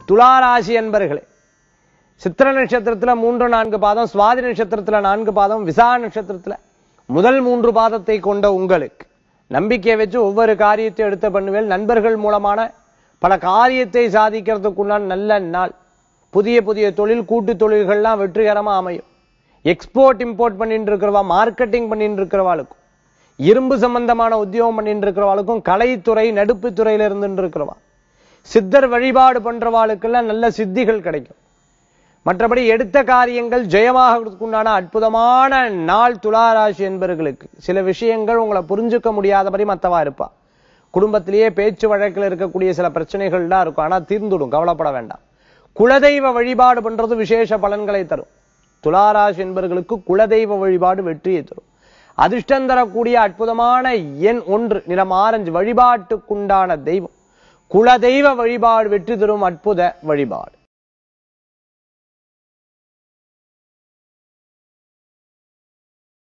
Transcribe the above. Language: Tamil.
துளாராசி என்பர்களே சித்திர நட்சத்திரத்துல மூன்று நான்கு பாதம் சுவாதி நட்சத்திரத்துல நான்கு பாதம் விசா நட்சத்திரத்துல முதல் மூன்று பாதத்தை கொண்ட உங்களுக்கு நம்பிக்கையை வச்சு ஒவ்வொரு காரியத்தையும் எடுத்து பண்ணுவேன் நண்பர்கள் மூலமான பல காரியத்தை சாதிக்கிறதுக்குண்டான நல்ல நாள் புதிய புதிய தொழில் கூட்டு தொழில்கள்லாம் வெற்றிகரமா அமையும் எக்ஸ்போர்ட் இம்போர்ட் பண்ணிட்டு இருக்கிறவா மார்க்கெட்டிங் பண்ணிட்டு இருக்கிறவாளுக்கும் இரும்பு சம்பந்தமான உத்தியோகம் பண்ணிட்டு இருக்கிறவாளுக்கும் கலைத்துறை நடுப்பு துறையில இருந்துட்டு இருக்கிறவா சித்தர் வழிபாடு பண்றவாளுக்கெல்லாம் நல்ல சித்திகள் கிடைக்கும் மற்றபடி எடுத்த காரியங்கள் ஜெயமாகிறதுக்குண்டான அற்புதமான நாள் துளாராசி என்பவர்களுக்கு சில விஷயங்கள் உங்களை புரிஞ்சுக்க முடியாதபடி மத்தவா இருப்பா குடும்பத்திலேயே பேச்சு வழக்கில் இருக்கக்கூடிய சில பிரச்சனைகள் தான் இருக்கும் ஆனா தீர்ந்துடும் கவலைப்பட வேண்டாம் குலதெய்வ வழிபாடு பண்றது விசேஷ பலன்களை தரும் துளாராசி என்பவர்களுக்கு குலதெய்வ வழிபாடு வெற்றியை தரும் அதிர்ஷ்டம் தரக்கூடிய அற்புதமான எண் ஒன்று நிறம் ஆரஞ்சு வழிபாட்டுக்குண்டான தெய்வம் குலதெய்வ வழிபாடு வெற்றி தரும் அற்புத வழிபாடு